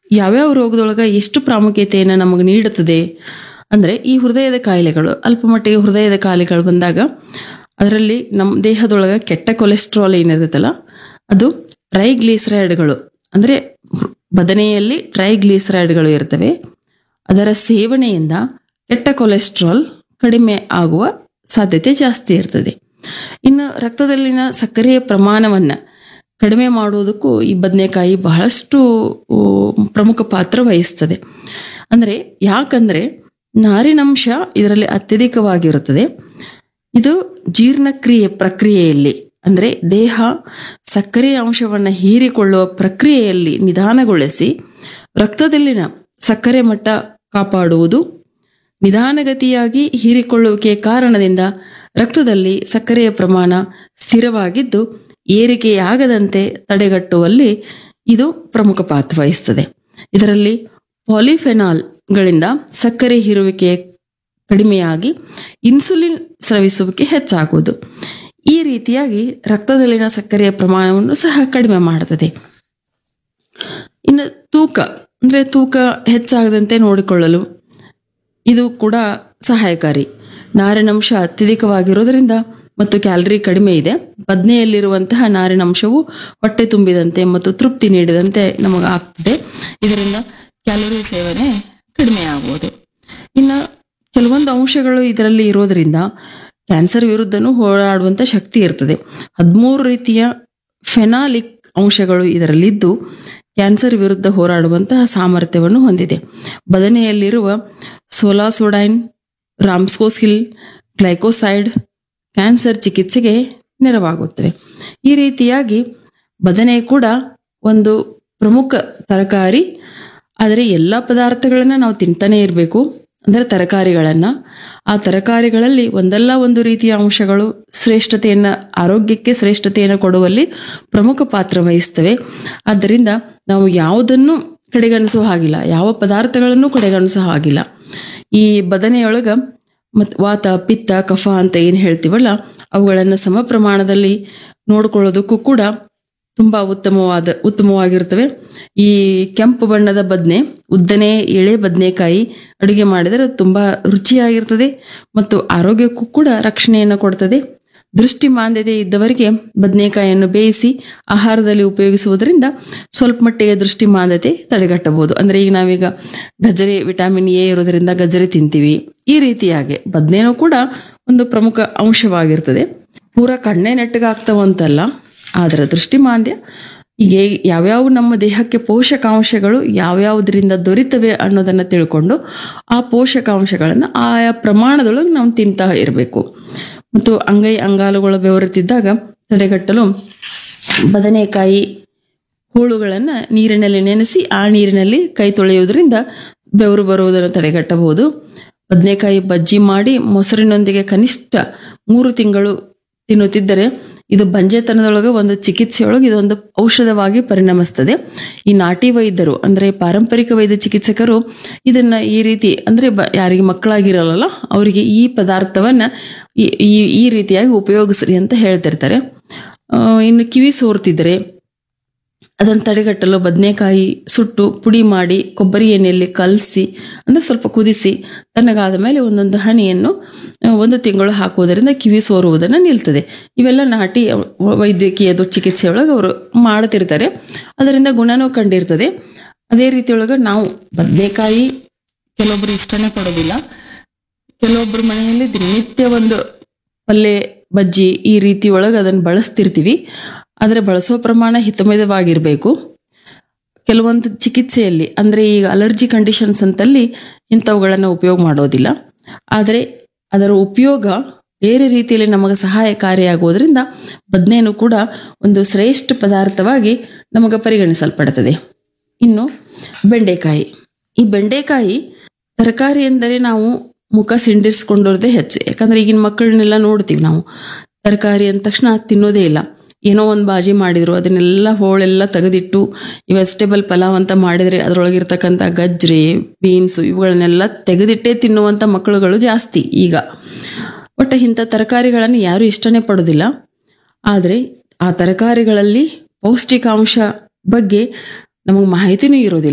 ಯಾವ್ಯಾವ ರೋಗದೊಳಗೆ ಎಷ್ಟು ಪ್ರಾಮುಖ್ಯತೆಯನ್ನು ನಮಗೆ ನೀಡುತ್ತದೆ ಅಂದರೆ ಈ ಹೃದಯದ ಕಾಯಿಲೆಗಳು ಅಲ್ಪ ಮಟ್ಟಿಗೆ ಹೃದಯದ ಕಾಯಿಲೆಗಳು ಬಂದಾಗ ಅದರಲ್ಲಿ ನಮ್ಮ ದೇಹದೊಳಗೆ ಕೆಟ್ಟ ಕೊಲೆಸ್ಟ್ರಾಲ್ ಏನಿರುತ್ತಲ್ಲ ಅದು ಟ್ರೈಗ್ಲಿಸರೈಡ್ಗಳು ಅಂದರೆ ಬದನೆಯಲ್ಲಿ ಟ್ರೈಗ್ಲಿಸರೈಡ್ಗಳು ಇರ್ತವೆ ಅದರ ಸೇವನೆಯಿಂದ ಕೆಟ್ಟ ಕೊಲೆಸ್ಟ್ರಾಲ್ ಕಡಿಮೆ ಆಗುವ ಸಾಧ್ಯತೆ ಜಾಸ್ತಿ ಇರ್ತದೆ ಇನ್ನು ರಕ್ತದಲ್ಲಿನ ಸಕ್ಕರೆಯ ಪ್ರಮಾಣವನ್ನು ಕಡಿಮೆ ಮಾಡುವುದಕ್ಕೂ ಈ ಬದನೆಕಾಯಿ ಬಹಳಷ್ಟು ಊ, ಪ್ರಮುಖ ಪಾತ್ರ ವಹಿಸ್ತದೆ ಅಂದರೆ ಯಾಕಂದರೆ ನಾರಿನಂಶ ಇದರಲ್ಲಿ ಅತ್ಯಧಿಕವಾಗಿರುತ್ತದೆ ಇದು ಜೀರ್ಣಕ್ರಿಯೆ ಪ್ರಕ್ರಿಯೆಯಲ್ಲಿ ಅಂದರೆ ದೇಹ ಸಕ್ಕರೆಯ ಅಂಶವನ್ನು ಹೀರಿಕೊಳ್ಳುವ ಪ್ರಕ್ರಿಯೆಯಲ್ಲಿ ನಿಧಾನಗೊಳಿಸಿ ರಕ್ತದಲ್ಲಿನ ಸಕ್ಕರೆ ಮಟ್ಟ ಕಾಪಾಡುವುದು ನಿಧಾನಗತಿಯಾಗಿ ಹೀರಿಕೊಳ್ಳುವಿಕೆ ಕಾರಣದಿಂದ ರಕ್ತದಲ್ಲಿ ಸಕ್ಕರೆಯ ಪ್ರಮಾಣ ಸ್ಥಿರವಾಗಿದ್ದು ಏರಿಕೆಯಾಗದಂತೆ ತಡೆಗಟ್ಟುವಲ್ಲಿ ಇದು ಪ್ರಮುಖ ಪಾತ್ರ ವಹಿಸ್ತದೆ ಇದರಲ್ಲಿ ಪಾಲಿಫೆನಾಲ್ಗಳಿಂದ ಸಕ್ಕರೆ ಹೀರುವಿಕೆ ಕಡಿಮೆಯಾಗಿ ಇನ್ಸುಲಿನ್ ಸ್ರವಿಸುವಿಕೆ ಹೆಚ್ಚಾಗುವುದು ಈ ರೀತಿಯಾಗಿ ರಕ್ತದಲ್ಲಿನ ಸಕ್ಕರೆಯ ಪ್ರಮಾಣವನ್ನು ಸಹ ಕಡಿಮೆ ಮಾಡುತ್ತದೆ ಇನ್ನು ತೂಕ ಅಂದರೆ ತೂಕ ಹೆಚ್ಚಾಗದಂತೆ ನೋಡಿಕೊಳ್ಳಲು ಇದು ಕೂಡ ಸಹಾಯಕಾರಿ ನಾರಿನಂಶ ಅತ್ಯಧಿಕವಾಗಿರೋದ್ರಿಂದ ಮತ್ತು ಕ್ಯಾಲರಿ ಕಡಿಮೆ ಇದೆ ಬದನೆಯಲ್ಲಿರುವಂತಹ ನಾರಿನಂಶವು ಹೊಟ್ಟೆ ತುಂಬಿದಂತೆ ಮತ್ತು ತೃಪ್ತಿ ನೀಡಿದಂತೆ ನಮಗೆ ಆಗ್ತದೆ ಇದರಿಂದ ಕ್ಯಾಲರಿ ಸೇವನೆ ಕಡಿಮೆ ಆಗುವುದು ಇನ್ನು ಕೆಲವೊಂದು ಅಂಶಗಳು ಇದರಲ್ಲಿ ಇರೋದರಿಂದ ಕ್ಯಾನ್ಸರ್ ವಿರುದ್ಧನೂ ಹೋರಾಡುವಂಥ ಶಕ್ತಿ ಇರ್ತದೆ ಹದಿಮೂರು ರೀತಿಯ ಫೆನಾಲಿಕ್ ಅಂಶಗಳು ಇದರಲ್ಲಿದ್ದು ಕ್ಯಾನ್ಸರ್ ವಿರುದ್ಧ ಹೋರಾಡುವಂತಹ ಸಾಮರ್ಥ್ಯವನ್ನು ಹೊಂದಿದೆ ಬದನೆಯಲ್ಲಿರುವ ಸೋಲಾಸೋಡೈನ್ ರಾಮ್ಸ್ಕೋಸಿಲ್ ಗ್ಲೈಕೋಸೈಡ್ ಕ್ಯಾನ್ಸರ್ ಚಿಕಿತ್ಸೆಗೆ ನೆರವಾಗುತ್ತವೆ ಈ ರೀತಿಯಾಗಿ ಬದನೆ ಕೂಡ ಒಂದು ಪ್ರಮುಖ ತರಕಾರಿ ಆದರೆ ಎಲ್ಲ ಪದಾರ್ಥಗಳನ್ನು ನಾವು ತಿಂತಾನೆ ಇರಬೇಕು ಅಂದರೆ ತರಕಾರಿಗಳನ್ನು ಆ ತರಕಾರಿಗಳಲ್ಲಿ ಒಂದಲ್ಲ ಒಂದು ರೀತಿಯ ಅಂಶಗಳು ಶ್ರೇಷ್ಠತೆಯನ್ನು ಆರೋಗ್ಯಕ್ಕೆ ಶ್ರೇಷ್ಠತೆಯನ್ನು ಕೊಡುವಲ್ಲಿ ಪ್ರಮುಖ ಪಾತ್ರ ವಹಿಸ್ತವೆ ಆದ್ದರಿಂದ ನಾವು ಯಾವುದನ್ನು ಕಡೆಗಣಿಸುವ ಹಾಗಿಲ್ಲ ಯಾವ ಪದಾರ್ಥಗಳನ್ನು ಕಡೆಗಣಿಸೋ ಹಾಗಿಲ್ಲ ಈ ಬದನೆಯೊಳಗ ಮತ್ತು ವಾತ ಪಿತ್ತ ಕಫ ಅಂತ ಏನು ಹೇಳ್ತೀವಲ್ಲ ಅವುಗಳನ್ನು ಸಮ ಪ್ರಮಾಣದಲ್ಲಿ ನೋಡ್ಕೊಳ್ಳೋದಕ್ಕೂ ಕೂಡ ತುಂಬ ಉತ್ತಮವಾದ ಉತ್ತಮವಾಗಿರ್ತವೆ ಈ ಕೆಂಪು ಬಣ್ಣದ ಬದನೆ ಉದ್ದನೆ ಎಳೆ ಬದನೆಕಾಯಿ ಅಡುಗೆ ಮಾಡಿದರೆ ತುಂಬ ರುಚಿಯಾಗಿರ್ತದೆ ಮತ್ತು ಆರೋಗ್ಯಕ್ಕೂ ಕೂಡ ರಕ್ಷಣೆಯನ್ನು ಕೊಡ್ತದೆ ದೃಷ್ಟಿ ಮಾಂದ್ಯತೆ ಇದ್ದವರಿಗೆ ಬದನೆಕಾಯಿಯನ್ನು ಬೇಯಿಸಿ ಆಹಾರದಲ್ಲಿ ಉಪಯೋಗಿಸುವುದರಿಂದ ಸ್ವಲ್ಪ ಮಟ್ಟಿಗೆ ದೃಷ್ಟಿ ಮಾಂದ್ಯತೆ ತಡೆಗಟ್ಟಬಹುದು ಅಂದರೆ ಈಗ ನಾವೀಗ ಗಜರಿ ವಿಟಮಿನ್ ಎ ಇರೋದ್ರಿಂದ ಗಜರಿ ತಿಂತೀವಿ ಈ ರೀತಿಯಾಗಿ ಬದನೇನೂ ಕೂಡ ಒಂದು ಪ್ರಮುಖ ಅಂಶವಾಗಿರ್ತದೆ ಪೂರ ಕಣ್ಣೆ ನೆಟ್ಟಗಾಗ್ತವಂತಲ್ಲ ಆದರೆ ದೃಷ್ಟಿ ಮಾಂದ್ಯ ಈಗ ಯಾವ್ಯಾವ ನಮ್ಮ ದೇಹಕ್ಕೆ ಪೋಷಕಾಂಶಗಳು ಯಾವ್ಯಾವುದರಿಂದ ದೊರೀತವೆ ಅನ್ನೋದನ್ನು ತಿಳ್ಕೊಂಡು ಆ ಪೋಷಕಾಂಶಗಳನ್ನು ಆಯಾ ಪ್ರಮಾಣದೊಳಗೆ ನಾವು ತಿಂತಾ ಇರಬೇಕು ಮತ್ತು ಅಂಗೈ ಅಂಗಾಲುಗಳು ಬೆವರುತ್ತಿದ್ದಾಗ ತಡೆಗಟ್ಟಲು ಬದನೆಕಾಯಿ ಹೂಳುಗಳನ್ನು ನೀರಿನಲ್ಲಿ ನೆನೆಸಿ ಆ ನೀರಿನಲ್ಲಿ ಕೈ ತೊಳೆಯುವುದರಿಂದ ಬೆವರು ಬರುವುದನ್ನು ತಡೆಗಟ್ಟಬಹುದು ಬದನೆಕಾಯಿ ಬಜ್ಜಿ ಮಾಡಿ ಮೊಸರಿನೊಂದಿಗೆ ಕನಿಷ್ಠ ಮೂರು ತಿಂಗಳು ತಿನ್ನುತ್ತಿದ್ದರೆ ಇದು ಬಂಜೆತನದೊಳಗೆ ಒಂದು ಚಿಕಿತ್ಸೆಯೊಳಗೆ ಇದೊಂದು ಔಷಧವಾಗಿ ಪರಿಣಮಿಸ್ತದೆ ಈ ನಾಟಿ ವೈದ್ಯರು ಅಂದರೆ ಪಾರಂಪರಿಕ ವೈದ್ಯ ಚಿಕಿತ್ಸಕರು ಇದನ್ನ ಈ ರೀತಿ ಅಂದರೆ ಬ ಯಾರಿಗೆ ಮಕ್ಕಳಾಗಿರಲ್ಲ ಅವರಿಗೆ ಈ ಪದಾರ್ಥವನ್ನು ಈ ಈ- ಈ ರೀತಿಯಾಗಿ ಉಪಯೋಗಿಸ್ರಿ ಅಂತ ಹೇಳ್ತಿರ್ತಾರೆ ಆ, ಇನ್ನು ಕಿವಿ ಸೋರ್ತಿದ್ರೆ ಅದನ್ನು ತಡೆಗಟ್ಟಲು ಬದನೆಕಾಯಿ ಸುಟ್ಟು ಪುಡಿ ಮಾಡಿ ಕೊಬ್ಬರಿ ಎಣ್ಣೆಯಲ್ಲಿ ಕಲಸಿ ಅಂದರೆ ಸ್ವಲ್ಪ ಕುದಿಸಿ ತಣ್ಣಗಾದ ಮೇಲೆ ಒಂದೊಂದು ಹನಿಯನ್ನು ಆ, ಒಂದು ತಿಂಗಳು ಹಾಕುವುದರಿಂದ ಕಿವಿ ಸೋರುವುದನ್ನು ನಿಲ್ತದೆ ಇವೆಲ್ಲ ನಾಟಿ ವೈದ್ಯಕೀಯದ ಚಿಕಿತ್ಸೆಯೊಳಗೆ ಅವರು ಮಾಡ್ತಿರ್ತಾರೆ ಅದರಿಂದ ಗುಣನೂ ಕಂಡಿರ್ತದೆ ಅದೇ ರೀತಿಯೊಳಗೆ ನಾವು ಬದನೆಕಾಯಿ ಕೆಲವೊಬ್ರು ಇಷ್ಟನೇ ಪಡೋದಿಲ್ಲ ಕೆಲವೊಬ್ಬರ ಮನೆಯಲ್ಲಿ ದಿನನಿತ್ಯ ಒಂದು ಪಲ್ಯ ಬಜ್ಜಿ ಈ ರೀತಿ ಒಳಗೆ ಅದನ್ನು ಬಳಸ್ತಿರ್ತೀವಿ ಆದರೆ ಬಳಸೋ ಪ್ರಮಾಣ ಹಿತಮಿತವಾಗಿರಬೇಕು ಕೆಲವೊಂದು ಚಿಕಿತ್ಸೆಯಲ್ಲಿ ಅಂದರೆ ಈಗ ಅಲರ್ಜಿ ಕಂಡೀಷನ್ಸ್ ಅಂತಲ್ಲಿ ಇಂಥವುಗಳನ್ನು ಉಪಯೋಗ ಮಾಡೋದಿಲ್ಲ ಆದರೆ ಅದರ ಉಪಯೋಗ ಬೇರೆ ರೀತಿಯಲ್ಲಿ ನಮಗೆ ಸಹಾಯಕಾರಿಯಾಗುವುದರಿಂದ ಬದನೇನು ಕೂಡ ಒಂದು ಶ್ರೇಷ್ಠ ಪದಾರ್ಥವಾಗಿ ನಮಗೆ ಪರಿಗಣಿಸಲ್ಪಡುತ್ತದೆ ಇನ್ನು ಬೆಂಡೆಕಾಯಿ ಈ ಬೆಂಡೆಕಾಯಿ ತರಕಾರಿ ಎಂದರೆ ನಾವು ಮುಖ ಸಿಂಡಿಸ್ಕೊಂಡಿರೋದೇ ಹೆಚ್ಚು ಯಾಕಂದ್ರೆ ಈಗಿನ ಮಕ್ಕಳನ್ನೆಲ್ಲ ನೋಡ್ತೀವಿ ನಾವು ತರಕಾರಿ ಅಂದ ತಕ್ಷಣ ತಿನ್ನೋದೇ ಇಲ್ಲ ಏನೋ ಒಂದು ಬಾಜಿ ಮಾಡಿದ್ರು ಅದನ್ನೆಲ್ಲ ಹೋಳೆಲ್ಲ ತೆಗೆದಿಟ್ಟು ಈ ವೆಜಿಟೇಬಲ್ ಪಲಾವ್ ಅಂತ ಮಾಡಿದರೆ ಅದರೊಳಗಿರ್ತಕ್ಕಂಥ ಗಜ್ರಿ ಬೀನ್ಸು ಇವುಗಳನ್ನೆಲ್ಲ ತೆಗೆದಿಟ್ಟೇ ತಿನ್ನುವಂಥ ಮಕ್ಕಳುಗಳು ಜಾಸ್ತಿ ಈಗ ಒಟ್ಟು ಇಂಥ ತರಕಾರಿಗಳನ್ನು ಯಾರೂ ಇಷ್ಟನೇ ಪಡೋದಿಲ್ಲ ಆದರೆ ಆ ತರಕಾರಿಗಳಲ್ಲಿ ಪೌಷ್ಟಿಕಾಂಶ ಬಗ್ಗೆ ನಮಗೆ ಮಾಹಿತಿನೂ ಇರೋದಿಲ್ಲ